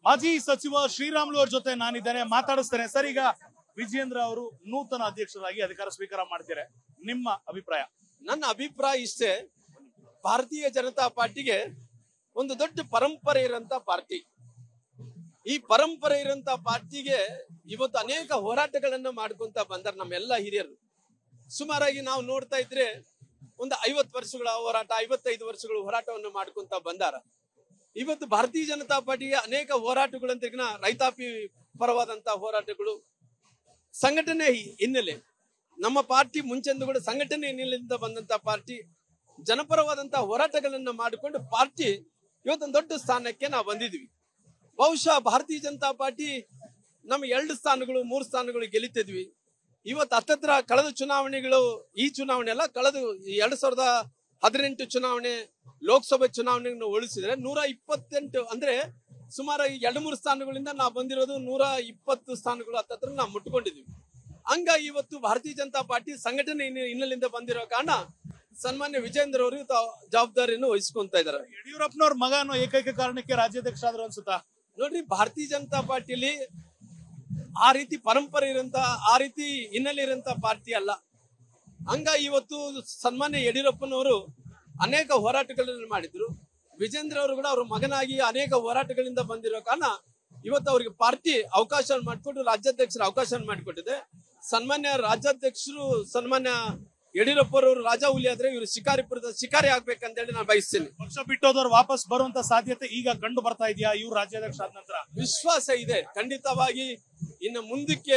ಮಾಜಿ ಸಚಿವ ಶ್ರೀರಾಮ್ಲು ಅವ್ರ ಜೊತೆ ನಾನಿದ್ದೇನೆ ಮಾತಾಡಿಸ್ತೇನೆ ಸರ್ ಈಗ ವಿಜಯೇಂದ್ರ ಅವರು ನೂತನ ಅಧ್ಯಕ್ಷರಾಗಿ ಅಧಿಕಾರ ಸ್ವೀಕಾರ ಮಾಡ್ತಾರೆ ನಿಮ್ಮ ಅಭಿಪ್ರಾಯ ನನ್ನ ಅಭಿಪ್ರಾಯ ಇಷ್ಟೇ ಭಾರತೀಯ ಜನತಾ ಪಾರ್ಟಿಗೆ ಒಂದು ದೊಡ್ಡ ಪರಂಪರೆ ಇರೋಂತ ಪಾರ್ಟಿ ಈ ಪರಂಪರೆ ಇರೋಂತ ಪಾರ್ಟಿಗೆ ಇವತ್ತು ಅನೇಕ ಹೋರಾಟಗಳನ್ನ ಮಾಡ್ಕೊಂತ ಬಂದಾರ ನಮ್ಮೆಲ್ಲ ಹಿರಿಯರು ಸುಮಾರಾಗಿ ನಾವು ನೋಡ್ತಾ ಇದ್ರೆ ಒಂದು ಐವತ್ತು ವರ್ಷಗಳ ಹೋರಾಟ ಐವತ್ತೈದು ವರ್ಷಗಳ ಹೋರಾಟವನ್ನು ಮಾಡ್ಕೊಂತ ಬಂದಾರ ಇವತ್ತು ಭಾರತೀಯ ಜನತಾ ಪಾರ್ಟಿಗೆ ಅನೇಕ ಹೋರಾಟಗಳಂತ ಈಗ ರೈತಾಪಿ ಪರವಾದಂತ ಹೋರಾಟಗಳು ಸಂಘಟನೆ ಹಿನ್ನೆಲೆ ನಮ್ಮ ಪಾರ್ಟಿ ಮುಂಚೆಂದು ಕೂಡ ಸಂಘಟನೆ ಹಿನ್ನೆಲೆಯಿಂದ ಬಂದಂತ ಪಾರ್ಟಿ ಜನಪರವಾದಂತಹ ಹೋರಾಟಗಳನ್ನ ಮಾಡಿಕೊಂಡು ಪಾರ್ಟಿ ಇವತ್ತೊಂದು ದೊಡ್ಡ ಸ್ಥಾನಕ್ಕೆ ನಾವು ಬಂದಿದ್ವಿ ಬಹುಶಃ ಭಾರತೀಯ ಜನತಾ ಪಾರ್ಟಿ ನಮ್ಮ ಎರಡು ಸ್ಥಾನಗಳು ಮೂರು ಸ್ಥಾನಗಳು ಗೆಲ್ಲಿತಿದ್ವಿ ಇವತ್ತು ಹತ್ತತ್ರ ಕಳೆದ ಚುನಾವಣೆಗಳು ಈ ಚುನಾವಣೆ ಅಲ್ಲ ಕಳೆದ ಈ ಎರಡ್ ಸಾವಿರದ ಹದಿನೆಂಟು ಚುನಾವಣೆ ಲೋಕಸಭೆ ಚುನಾವಣೆಯನ್ನು ಹೋಲಿಸಿದ್ರೆ ನೂರ ಇಪ್ಪತ್ತೆಂಟು ಅಂದ್ರೆ ಸುಮಾರು ಈ ಎರಡು ಮೂರು ಸ್ಥಾನಗಳಿಂದ ನಾವು ಬಂದಿರೋದು ನೂರ ಇಪ್ಪತ್ತು ಸ್ಥಾನಗಳು ಹತ್ತತ್ರ ನಾವು ಮುಟ್ಕೊಂಡಿದ್ವಿ ಹಂಗಾಗಿ ಇವತ್ತು ಭಾರತೀಯ ಜನತಾ ಪಾರ್ಟಿ ಸಂಘಟನೆ ಹಿನ್ನೆ- ಹಿನ್ನೆಲೆಯಿಂದ ಬಂದಿರೋ ಕಾರಣ ಸನ್ಮಾನ್ಯ ವಿಜೇಂದ್ರ ಅವರು ಇವತ್ತು ಆ ಜವಾಬ್ದಾರಿಯನ್ನು ವಹಿಸ್ಕೊಂತ ಇದ್ದಾರೆ ಯಡಿಯೂರಪ್ಪನವ್ರ ಮಗ ಅನ್ನೋ ಏಕೈಕ ಕಾರಣಕ್ಕೆ ರಾಜ್ಯಾಧ್ಯಕ್ಷ ಆದ್ರು ಅನ್ಸುತ್ತಾ ನೋಡ್ರಿ ಭಾರತೀಯ ಜನತಾ ಪಾರ್ಟಿಲಿ ಆ ರೀತಿ ಪರಂಪರೆ ಇರಂತ ಆ ರೀತಿ ಹಿನ್ನೆಲೆ ಇರಂತ ಪಾರ್ಟಿ ಅಲ್ಲ ಹಂಗಾಗಿ ಇವತ್ತು ಸನ್ಮಾನ್ಯ ಯಡಿಯೂರಪ್ಪನವರು ಅನೇಕ ಹೋರಾಟಗಳನ್ನು ಮಾಡಿದ್ರು ವಿಜೇಂದ್ರ ಅವರು ಕೂಡ ಅವ್ರ ಮಗನಾಗಿ ಅನೇಕ ಹೋರಾಟಗಳಿಂದ ಬಂದಿರೋ ಕಾರಣ ಇವತ್ತು ಅವರಿಗೆ ಪಾರ್ಟಿ ಅವಕಾಶ ಮಾಡಿಕೊಟ್ಟು ರಾಜ್ಯಾಧ್ಯಕ್ಷರ ಅವಕಾಶ ಮಾಡಿಕೊಟ್ಟಿದೆ ಸನ್ಮಾನ್ಯ ರಾಜ್ಯಾಧ್ಯಕ್ಷರು ಸನ್ಮಾನ್ಯ ಯಡಿಯೂರಪ್ಪರವರು ರಾಜಾ ಹುಲಿ ಆದ್ರೆ ಇವರು ಶಿಕಾರಿಪುರದ ಶಿಕಾರಿ ಆಗ್ಬೇಕಂತೇಳಿ ನಾನು ಬಯಸ್ತೀನಿ ಪಕ್ಷ ಬಿಟ್ಟೋದವ್ರು ವಾಪಸ್ ಬರುವಂತ ಸಾಧ್ಯತೆ ಈಗ ಕಂಡು ಬರ್ತಾ ಇದೆಯಾ ಇವ್ರು ರಾಜ್ಯಾಧ್ಯಕ್ಷ ಆದ ನಂತರ ವಿಶ್ವಾಸ ಇದೆ ಖಂಡಿತವಾಗಿ ಇನ್ನು ಮುಂದಕ್ಕೆ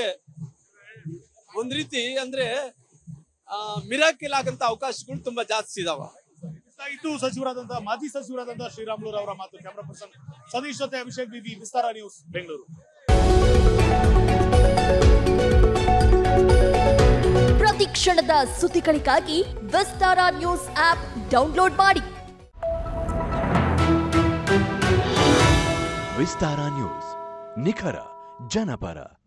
ಒಂದ್ ರೀತಿ ಅಂದ್ರೆ ಮಿರಾಕಿಲ್ ಆಗಂತ ಅವಕಾಶಗಳು ತುಂಬಾ ಜಾಸ್ತಿ ಇದಾವ ಇತ್ತು ಸಚಿವರಾದಂತಹ ಮಾಜಿ ಸಚಿವರಾದಂತಹ ಶ್ರೀರಾಮ್ಲೂರ್ ಅವರ ಮಾತು ಕ್ಯಾಮ್ರಾ ಪರ್ಸನ್ ಸತೀಶ್ ಜೊತೆ ಅಭಿಷೇಕ್ ಬಿಬಿ ವಿಸ್ತಾರ ನ್ಯೂಸ್ ಬೆಂಗಳೂರು ಪ್ರತಿ ಕ್ಷಣದ ಸುದ್ದಿಗಳಿಗಾಗಿ ವಿಸ್ತಾರ ನ್ಯೂಸ್ ಆಪ್ ಡೌನ್ಲೋಡ್ ಮಾಡಿ ವಿಸ್ತಾರ ನ್ಯೂಸ್ ನಿಖರ ಜನಪರ